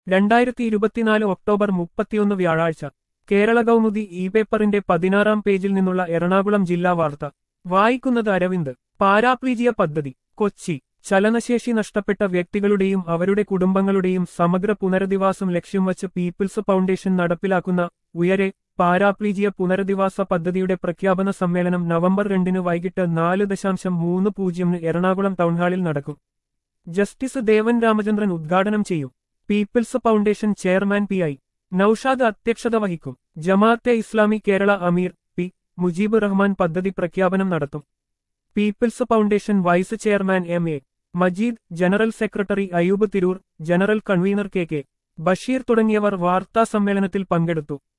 രണ്ടായിരത്തി ഇരുപത്തിനാല് ഒക്ടോബർ മുപ്പത്തിയൊന്ന് വ്യാഴാഴ്ച കേരള കൗമുദി ഇ പേപ്പറിന്റെ പതിനാറാം പേജിൽ നിന്നുള്ള എറണാകുളം ജില്ലാ വാർത്ത വായിക്കുന്നത് അരവിന്ദ് പാരാപ്ലീജിയ പദ്ധതി കൊച്ചി ചലനശേഷി നഷ്ടപ്പെട്ട വ്യക്തികളുടെയും അവരുടെ കുടുംബങ്ങളുടെയും സമഗ്ര പുനരധിവാസം ലക്ഷ്യം വച്ച് പീപ്പിൾസ് ഫൗണ്ടേഷൻ നടപ്പിലാക്കുന്ന ഉയരെ പാരാപ്ലീജിയ പുനരധിവാസ പദ്ധതിയുടെ പ്രഖ്യാപന സമ്മേളനം നവംബർ രണ്ടിന് വൈകിട്ട് നാല് ദശാംശം മൂന്ന് പൂജ്യമിന് എറണാകുളം ടൗൺഹാളിൽ നടക്കും ജസ്റ്റിസ് ദേവൻ രാമചന്ദ്രൻ ഉദ്ഘാടനം ചെയ്യും people's foundation chairman P I Naushad അധ്യക്ഷത വഹിക്കും ജമാഅത്തെ ഇസ്ലാമി കേരള അമീർ പി മുജീബ് റഹ്മാൻ പദ്ധതി പ്രഖ്യാപനം നടത്തും people's foundation vice chairman M A Majeed general secretary Ayub Tirur general convener K K Basheer തുടങ്ങിയവർ വാർത്താ സമ്മേളനത്തിൽ പങ്കെടുത്തു